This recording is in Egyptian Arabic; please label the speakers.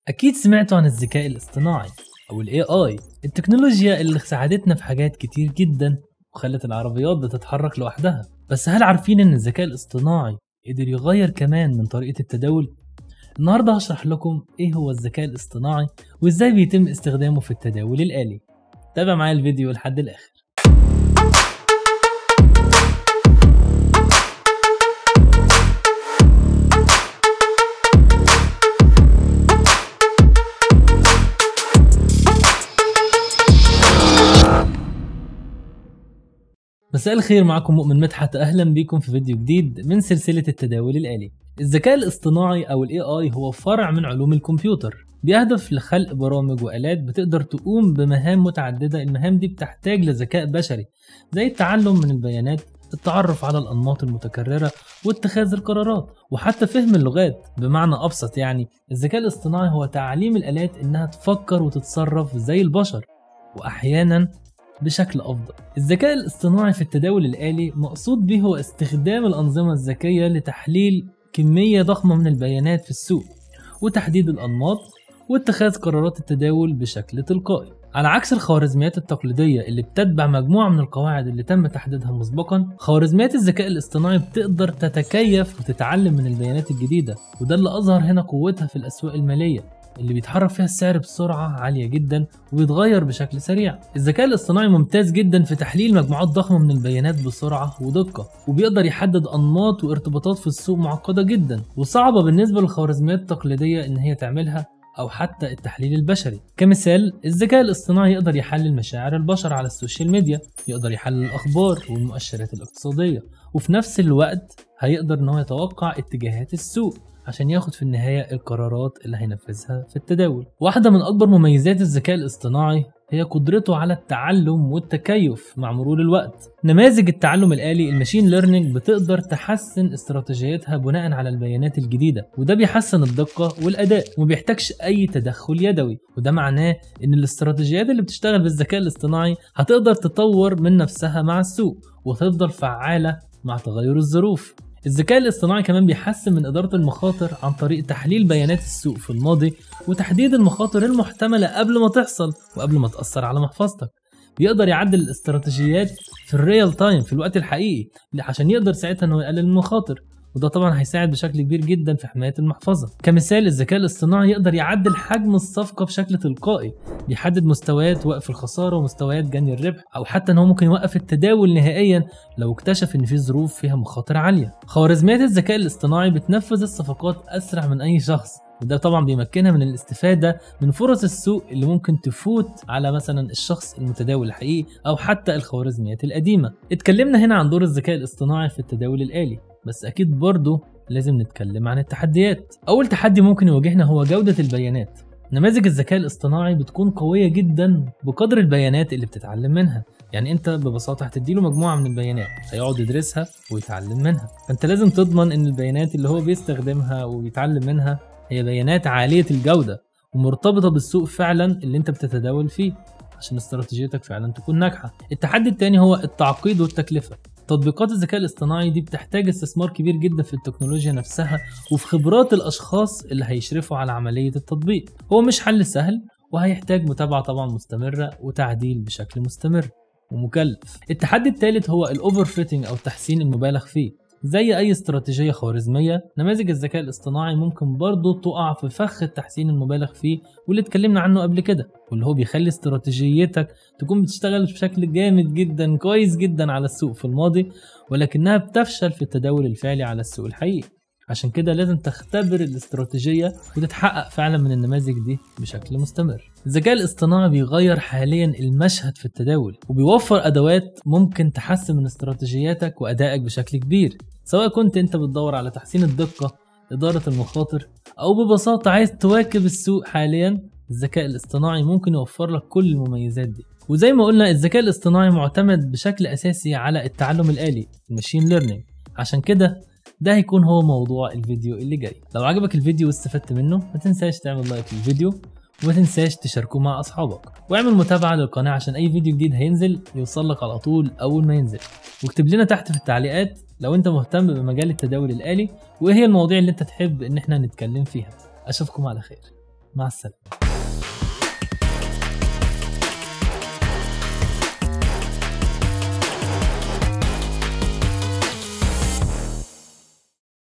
Speaker 1: أكيد سمعتوا عن الذكاء الاصطناعي أو ال AI التكنولوجيا اللي ساعدتنا في حاجات كتير جدا وخلت العربيات بتتحرك لوحدها بس هل عارفين إن الذكاء الاصطناعي قدر يغير كمان من طريقة التداول؟ النهاردة هشرح لكم إيه هو الذكاء الاصطناعي وإزاي بيتم استخدامه في التداول الآلي تابع معايا الفيديو لحد الآخر مساء الخير معكم مؤمن مدحت اهلا بكم في فيديو جديد من سلسله التداول الالي. الذكاء الاصطناعي او الاي اي هو فرع من علوم الكمبيوتر بيهدف لخلق برامج والات بتقدر تقوم بمهام متعدده المهام دي بتحتاج لذكاء بشري زي التعلم من البيانات التعرف على الأنماط المتكررة واتخاذ القرارات وحتى فهم اللغات بمعنى أبسط يعني الذكاء الاصطناعي هو تعليم الآلات إنها تفكر وتتصرف زي البشر وأحيانا بشكل أفضل. الذكاء الاصطناعي في التداول الآلي مقصود به هو استخدام الأنظمة الذكية لتحليل كمية ضخمة من البيانات في السوق وتحديد الأنماط واتخاذ قرارات التداول بشكل تلقائي. على عكس الخوارزميات التقليدية اللي بتتبع مجموعة من القواعد اللي تم تحديدها مسبقا خوارزميات الذكاء الاصطناعي بتقدر تتكيف وتتعلم من البيانات الجديدة وده اللي أظهر هنا قوتها في الأسواق المالية اللي بيتحرك فيها السعر بسرعة عالية جدا وبيتغير بشكل سريع الذكاء الاصطناعي ممتاز جدا في تحليل مجموعات ضخمة من البيانات بسرعة ودقة وبيقدر يحدد أنماط وارتباطات في السوق معقدة جدا وصعبة بالنسبة للخوارزميات التقليدية إن هي تعملها أو حتى التحليل البشري كمثال الذكاء الاصطناعي يقدر يحلل مشاعر البشر على السوشيال ميديا يقدر يحلل الأخبار والمؤشرات الاقتصادية وفي نفس الوقت هيقدر إن هو يتوقع اتجاهات السوق عشان ياخد في النهاية القرارات اللي هينفذها في التداول واحدة من أكبر مميزات الذكاء الاصطناعي هي قدرته على التعلم والتكيف مع مرور الوقت نماذج التعلم الآلي الماشين ليرنينج بتقدر تحسن استراتيجيتها بناء على البيانات الجديدة وده بيحسن الدقة والأداء ومبيحتاجش أي تدخل يدوي وده معناه إن الاستراتيجيات اللي بتشتغل بالذكاء الاصطناعي هتقدر تطور من نفسها مع السوق وتفضل فعالة مع تغير الظروف الذكاء الاصطناعي كمان بيحسن من إدارة المخاطر عن طريق تحليل بيانات السوق في الماضي وتحديد المخاطر المحتملة قبل ما تحصل وقبل ما تأثر على محفظتك بيقدر يعدل الاستراتيجيات في الريال تايم في الوقت الحقيقي عشان يقدر ساعتها انه يقلل المخاطر وده طبعا هيساعد بشكل كبير جدا في حمايه المحفظه كمثال الذكاء الاصطناعي يقدر يعدل حجم الصفقه بشكل تلقائي بيحدد مستويات وقف الخساره ومستويات جني الربح او حتى ان هو ممكن يوقف التداول نهائيا لو اكتشف ان في ظروف فيها مخاطر عاليه خوارزميات الذكاء الاصطناعي بتنفذ الصفقات اسرع من اي شخص وده طبعا بيمكنها من الاستفادة من فرص السوق اللي ممكن تفوت على مثلا الشخص المتداول الحقيقي أو حتى الخوارزميات القديمة اتكلمنا هنا عن دور الذكاء الاصطناعي في التداول الآلي بس أكيد برضه لازم نتكلم عن التحديات أول تحدي ممكن يواجهنا هو جودة البيانات نماذج الذكاء الاصطناعي بتكون قوية جدا بقدر البيانات اللي بتتعلم منها يعني انت ببساطة هتديله مجموعة من البيانات هيقعد يدرسها ويتعلم منها فانت لازم تضمن ان البيانات اللي هو بيستخدمها وبيتعلم منها هي بيانات عالية الجودة ومرتبطة بالسوق فعلا اللي انت بتتداول فيه عشان استراتيجيتك فعلا تكون ناجحة التحدي التاني هو التعقيد والتكلفة تطبيقات الذكاء الاصطناعي دي بتحتاج استثمار كبير جدا في التكنولوجيا نفسها وفي خبرات الاشخاص اللي هيشرفوا على عملية التطبيق هو مش حل سهل وهيحتاج متابعة طبعا مستمرة وتعديل بشكل مستمر ومكلف التحدي الثالث هو الاوفر فيتنج او التحسين المبالغ فيه زي أي استراتيجية خوارزمية نماذج الذكاء الاصطناعي ممكن برضه تقع في فخ التحسين المبالغ فيه واللي اتكلمنا عنه قبل كده واللي هو بيخلي استراتيجيتك تكون بتشتغل بشكل جامد جدا كويس جدا على السوق في الماضي ولكنها بتفشل في التداول الفعلي على السوق الحقيقي عشان كده لازم تختبر الاستراتيجية وتتحقق فعلا من النماذج دي بشكل مستمر الذكاء الاصطناعي بيغير حاليا المشهد في التداول وبيوفر ادوات ممكن تحسن من استراتيجياتك وادائك بشكل كبير سواء كنت انت بتدور على تحسين الدقة إدارة المخاطر أو ببساطة عايز تواكب السوق حاليا الذكاء الاصطناعي ممكن يوفر لك كل المميزات دي وزي ما قلنا الذكاء الاصطناعي معتمد بشكل أساسي على التعلم الآلي الماشين ليرنينج عشان كده ده هيكون هو موضوع الفيديو اللي جاي لو عجبك الفيديو واستفدت منه ما تنساش تعمل لايك للفيديو وما تنساش تشاركه مع اصحابك واعمل متابعه للقناه عشان اي فيديو جديد هينزل يوصلك على طول اول ما ينزل واكتب لنا تحت في التعليقات لو انت مهتم بمجال التداول الآلي وايه هي المواضيع اللي انت تحب ان احنا نتكلم فيها اشوفكم على خير مع السلامة